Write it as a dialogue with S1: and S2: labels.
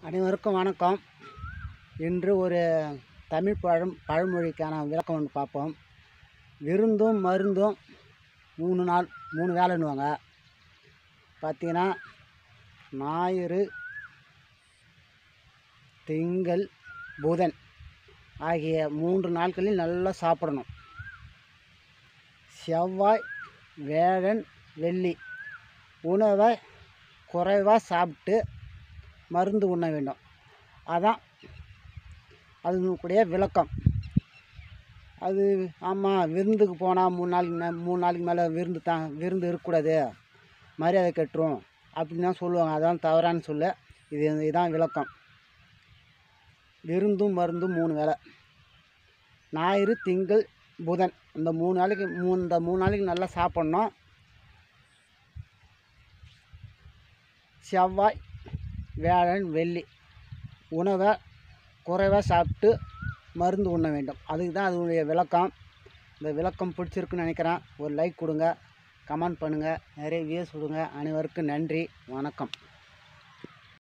S1: அனைவருக்கும் வணக்கம் இன்று ஒரு தமிழ் பழம் பழமொழிக்கான விளக்கம் ஒன்று பார்ப்போம் விருந்தும் மருந்தும் மூணு நாள் மூணு வேலைன்னுவாங்க பார்த்தீங்கன்னா ஞாயிறு திங்கள் புதன் ஆகிய மூன்று நாட்களில் நல்லா சாப்பிடணும் செவ்வாய் வேழன் வெள்ளி உணவை குறைவாக சாப்பிட்டு மருந்து உண்ண வேண்டும் அதான் அதனுடைய விளக்கம் அது ஆமாம் விருந்துக்கு போனால் மூணு நாளைக்கு மே மூணு நாளைக்கு மேலே விருந்து தான் விருந்து இருக்கக்கூடாது மரியாதை கெட்டுரும் அப்படின்னு தான் சொல்லுவாங்க அதான் தவறான்னு சொல்ல இது இதான் விளக்கம் விருந்தும் மருந்தும் மூணு வேலை ஞாயிறு திங்கள் புதன் இந்த மூணு நாளைக்கு மூணு இந்த மூணு நாளைக்கு நல்லா சாப்பிட்ணும் செவ்வாய் வியாழன் வெள்ளி உணவை குறைவாக சாப்பிட்டு மருந்து உண்ண வேண்டும் அதுக்கு தான் அதனுடைய விளக்கம் இந்த விளக்கம் பிடிச்சிருக்குன்னு நினைக்கிறேன் ஒரு லைக் கொடுங்க கமெண்ட் பண்ணுங்கள் நிறைய வியூஸ் கொடுங்க அனைவருக்கும் நன்றி வணக்கம்